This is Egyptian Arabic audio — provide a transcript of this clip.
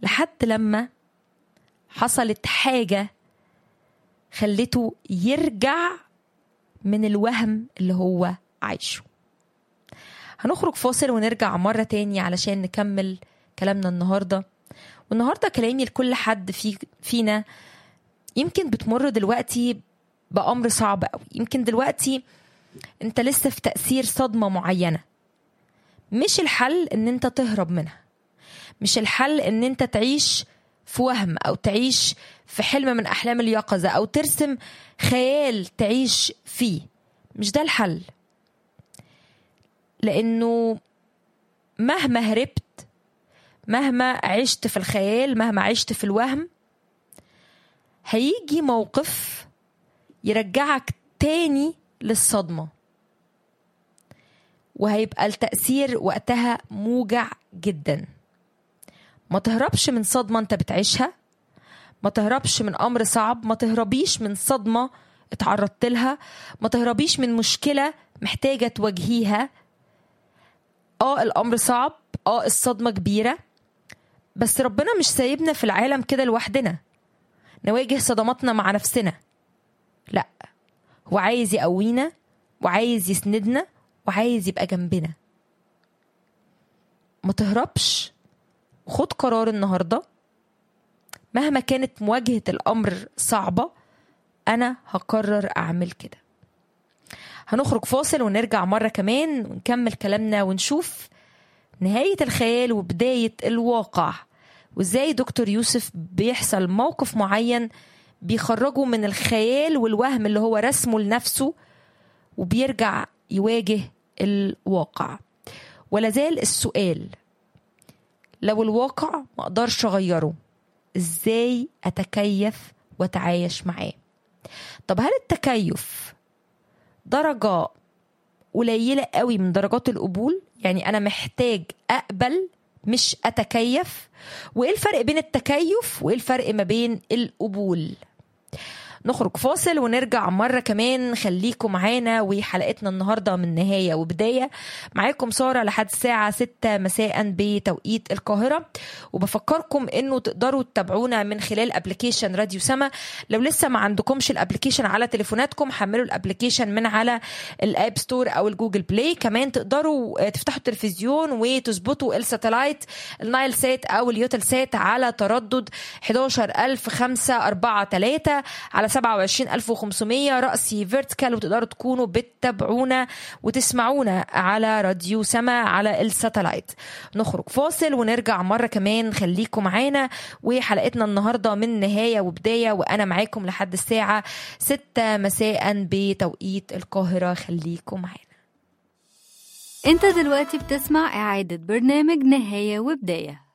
لحد لما حصلت حاجة خلته يرجع من الوهم اللي هو عايشه هنخرج فاصل ونرجع مرة تاني علشان نكمل كلامنا النهاردة والنهاردة كلامي لكل حد في فينا يمكن بتمر دلوقتي بأمر صعب قوي يمكن دلوقتي انت لسه في تأثير صدمة معينة مش الحل ان انت تهرب منها مش الحل ان انت تعيش في وهم او تعيش في حلم من احلام اليقظه او ترسم خيال تعيش فيه مش ده الحل لانه مهما هربت مهما عشت في الخيال مهما عشت في الوهم هيجي موقف يرجعك تاني للصدمه وهيبقى التأثير وقتها موجع جدا ما تهربش من صدمة انت بتعيشها ما تهربش من أمر صعب ما تهربيش من صدمة اتعرضت لها ما تهربيش من مشكلة محتاجة تواجهيها اه الأمر صعب اه الصدمة كبيرة بس ربنا مش سايبنا في العالم كده لوحدنا نواجه صدماتنا مع نفسنا لا هو عايز يقوينا وعايز يسندنا وعايز يبقى جنبنا ما تهربش خد قرار النهارده مهما كانت مواجهة الأمر صعبة أنا هقرر أعمل كده هنخرج فاصل ونرجع مرة كمان ونكمل كلامنا ونشوف نهاية الخيال وبداية الواقع وازاي دكتور يوسف بيحصل موقف معين بيخرجه من الخيال والوهم اللي هو رسمه لنفسه وبيرجع يواجه الواقع ولا زال السؤال لو الواقع ما اقدرش اغيره ازاي اتكيف واتعايش معاه طب هل التكيف درجة قليلة قوي من درجات القبول يعني أنا محتاج أقبل مش أتكيف وإيه الفرق بين التكيف وإيه الفرق ما بين القبول نخرج فاصل ونرجع مرة كمان خليكم معانا وحلقتنا النهاردة من نهاية وبداية معاكم سارة لحد الساعة 6 مساء بتوقيت القاهرة وبفكركم انه تقدروا تتابعونا من خلال ابلكيشن راديو سما لو لسه ما عندكمش الابلكيشن على تليفوناتكم حملوا الابلكيشن من على الاب ستور او الجوجل بلاي كمان تقدروا تفتحوا التلفزيون وتظبطوا الساتلايت النايل سات او اليوتل سات على تردد 11543 على 27500 رأسي فيرتيكال وتقدروا تكونوا بتتابعونا وتسمعونا على راديو سما على الساتلايت نخرج فاصل ونرجع مرة كمان خليكم معانا وحلقتنا النهاردة من نهاية وبداية وأنا معاكم لحد الساعة 6 مساء بتوقيت القاهرة خليكم معانا انت دلوقتي بتسمع إعادة برنامج نهاية وبداية